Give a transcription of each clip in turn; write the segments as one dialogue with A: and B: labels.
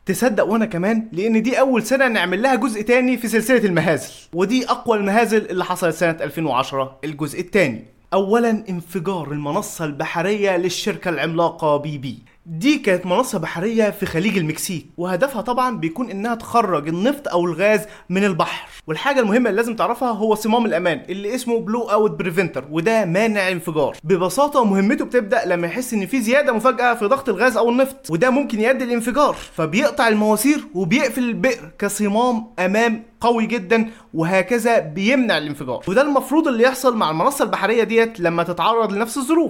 A: تصدق وانا كمان لان دي اول سنه نعمل لها جزء تاني في سلسله المهازل ودي اقوى المهازل اللي حصلت سنه 2010 الجزء التاني اولا انفجار المنصه البحريه للشركه العملاقه بي بي دي كانت منصة بحرية في خليج المكسيك وهدفها طبعا بيكون انها تخرج النفط او الغاز من البحر والحاجة المهمة اللي لازم تعرفها هو صمام الامان اللي اسمه بلو اوت بريفنتر وده مانع انفجار ببساطة مهمته بتبدأ لما يحس ان في زيادة مفاجئة في ضغط الغاز او النفط وده ممكن يؤدي للانفجار فبيقطع المواسير وبيقفل البئر كصمام امان قوي جدا وهكذا بيمنع الانفجار وده المفروض اللي يحصل مع المنصة البحرية ديت لما تتعرض لنفس الظروف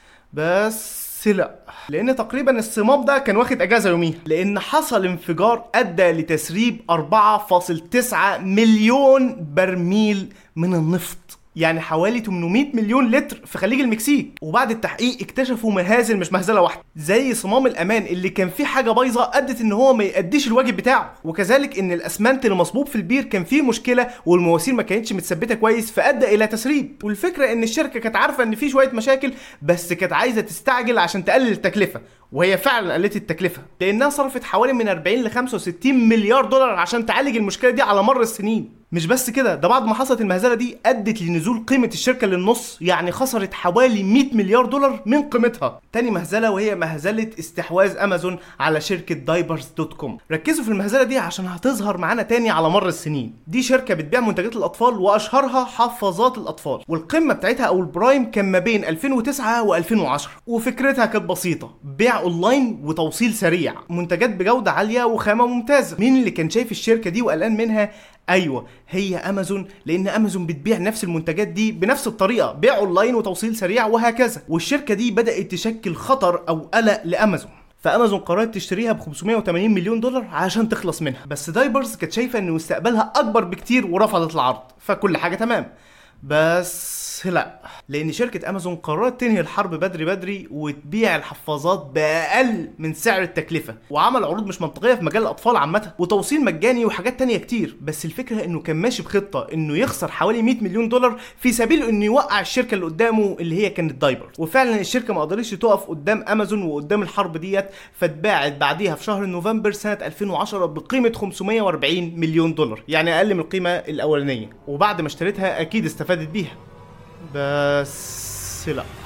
A: بس لا لان تقريبا الصمام ده كان واخد اجازه يوميها لان حصل انفجار ادى لتسريب 4.9 مليون برميل من النفط يعني حوالي 800 مليون لتر في خليج المكسيك وبعد التحقيق اكتشفوا مهازل مش مهزله واحده زي صمام الامان اللي كان فيه حاجه بايظه ادت ان هو ما ياديش الواجب بتاعه وكذلك ان الاسمنت اللي مصبوب في البير كان فيه مشكله والمواسير ما كانتش متثبته كويس فادى الى تسريب والفكره ان الشركه كانت عارفه ان في شويه مشاكل بس كانت عايزه تستعجل عشان تقلل التكلفه وهي فعلا قلت التكلفه لانها صرفت حوالي من 40 ل 65 مليار دولار عشان تعالج المشكله دي على مر السنين مش بس كده ده بعد ما حصلت المهزله دي ادت لنزول قيمه الشركه للنص يعني خسرت حوالي 100 مليار دولار من قيمتها تاني مهزله وهي مهزله استحواذ امازون على شركه دايبرز دوت كوم ركزوا في المهزله دي عشان هتظهر معانا تاني على مر السنين دي شركه بتبيع منتجات الاطفال واشهرها حفاظات الاطفال والقمه بتاعتها او البرايم كان ما بين 2009 و2010 وفكرتها كانت بسيطه بيع اونلاين وتوصيل سريع منتجات بجوده عاليه وخامه ممتازه مين اللي كان شايف الشركه دي وقلقان منها ايوه هي امازون لان امازون بتبيع نفس المنتجات دي بنفس الطريقه بيع اونلاين وتوصيل سريع وهكذا والشركه دي بدات تشكل خطر او قلق لامازون فامازون قررت تشتريها ب 580 مليون دولار عشان تخلص منها بس دايبرز كانت شايفه ان مستقبلها اكبر بكتير ورفضت العرض فكل حاجه تمام بس لا لان شركه امازون قررت تنهي الحرب بدري بدري وتبيع الحفاظات باقل من سعر التكلفه وعمل عروض مش منطقيه في مجال الاطفال عامه وتوصيل مجاني وحاجات تانية كتير بس الفكره انه كان ماشي بخطه انه يخسر حوالي 100 مليون دولار في سبيل انه يوقع الشركه اللي قدامه اللي هي كانت دايبر وفعلا الشركه ما قدرتش تقف قدام امازون وقدام الحرب ديت فاتباعت بعديها في شهر نوفمبر سنه 2010 بقيمه 540 مليون دولار يعني اقل من القيمه الاولانيه وبعد ما اشتريتها اكيد استفادت بيها بس لا